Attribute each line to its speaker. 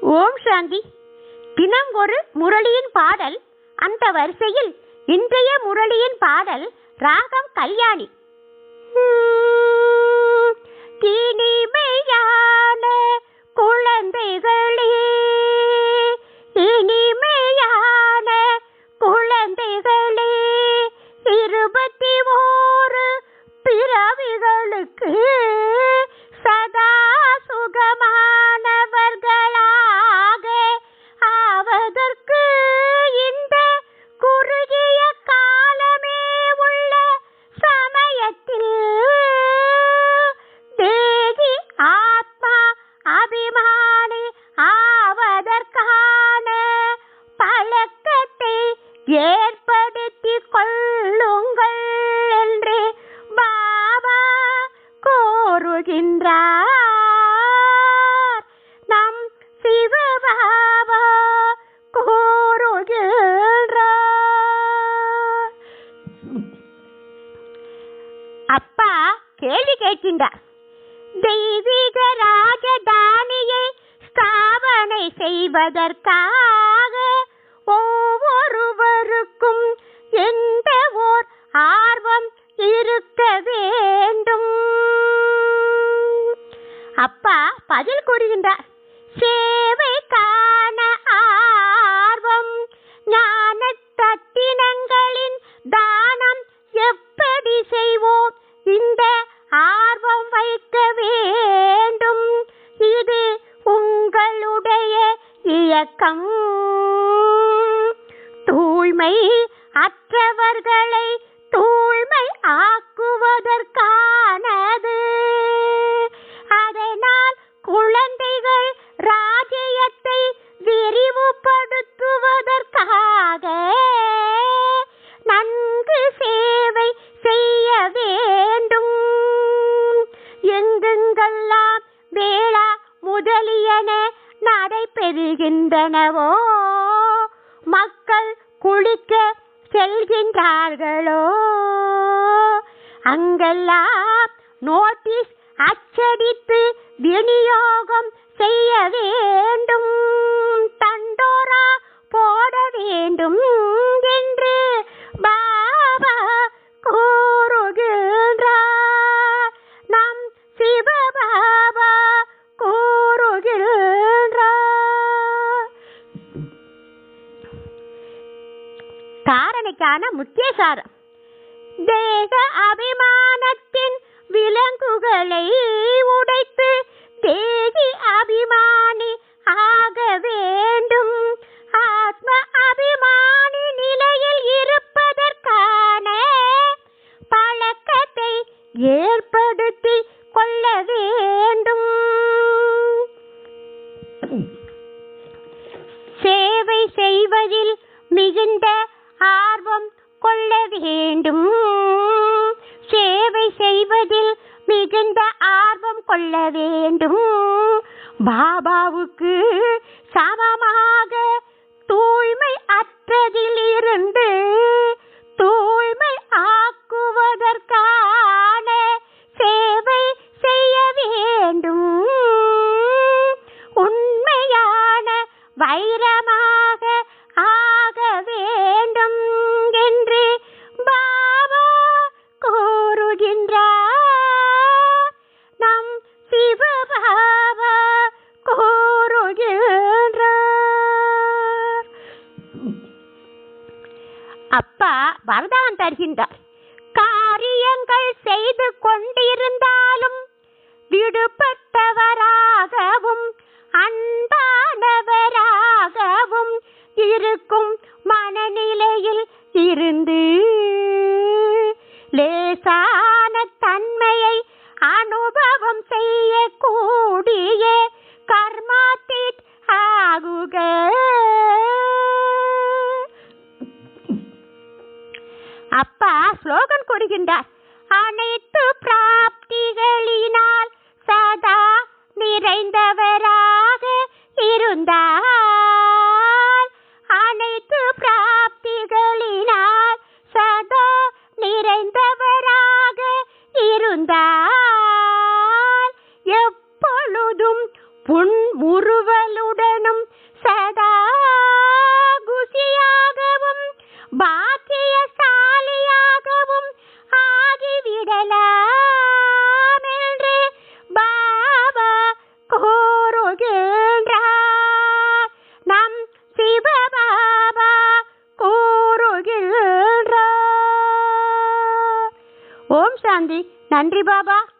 Speaker 1: ஓம் சாந்தி தினம் ஒரு முரளியின் பாடல் அந்த வரிசையில் இன்றைய முரளியின் பாடல் ராகம் கல்யாணி உம், இனிமையான குழந்தைகளே இனிமையான குழந்தைகளே இருபத்தி ஓரு பிறவிகளுக்கு சதா சுகமானவர்களாக ஆவதற்கு இந்த குறுகிய காலமே உள்ள சமயத்தில் தேகி ஆத்மா அபிமானி ஆவதற்கான பழக்கத்தை ஏற்படுத்திக் கொள்ளுங்கள் என்று பாபா கோருகின்றார் நம் சிவபாபா கோருகின்றார் அப்பா கேள்வி கேட்கின்றார் தெய்வீக ராஜதானியை ஸ்தாபனை செய்வதற்காக ஒவ்வொருவருக்கும் எந்த ஓர் ஆர்வம் இருக்க வேண்டும் அப்பா பதில் கூறுகின்றார் சேவைக்கான ஆர்வம் ஞான தத்தினங்களின் தானம் எப்படி செய்வோம் இந்த ஆர்வம் வைக்க வேண்டும் இது உங்களுடைய இயக்கம் தூய்மை அற்றவர்களை தூய்மை ஆக்குவதற்கானது அதனால் குழந்தைகள் ராஜ்யத்தை விரிவுபடுத்துவதற்காக நன்கு சேவை செய்ய வேண்டும் எங்கெங்கெல்லாம் வேளா முதலியன நடைபெறுகின்றனவோ மக்கள் குளிக்க செல்கின்றார்களோ அங்கெல்லாம் நோட்டீஸ் அச்சடித்து விநியோகம் செய்ய வேண்டும் தண்டோரா போட வேண்டும் என்று பாபா கூறுகின்றார் நம் சிவபாபா கூறுகின்றார் காரணிக்கான முக்கிய சாரம் தேக அபிமானத்தின் விலங்குகளை உடைத்து தேகி அபிமானி ஆக வேண்டும் ஆத்ம அபிமானி நிலையில் இருப்பதற்கான பழக்கத்தை ஏற்படுத்தி கொள்ள வேண்டும் சேவை செய்வதில் மிகுந்த ஆர்வம் கொள்ள வேண்டும் சேவை செய்வதில் மிகுந்த ஆர்வம் கொள்ள வேண்டும் பாபாவுக்கு சமமாக தூய்மை அற்றதிலிருந்து தூய்மை ஆக்குவதற்கான சேவை செய்ய வேண்டும் உண்மையான வைரமாக ஆக வேண்டும் என்று பாபா கூறுகின்றார் நம் சிவபாபா கூறுகின்றார் அப்பா வரதானம் தருகின்றார் காரியங்கள் செய்து கொண்டிருந்தாலும் விடுபட்டவராகவும் அன்பானவராகவும் இருக்கும் மனநிலையில் இருந்து லேசான தன்மையை அனுபவம் செய்யக்கூடிய கர்மாத்திட் ஆகுக அப்பா ஸ்லோகன் கூறுகின்றார் அனைத்து பிராப்திகளினால் சதா நிறைந்தவராக இருந்தால் அனைத்து பிராப்திகளினால் சதா நிறைந்தவராக இருந்தால் எப்பொழுதும் புன்முறுவலுடனும் சாந்தி நன்றி பாபா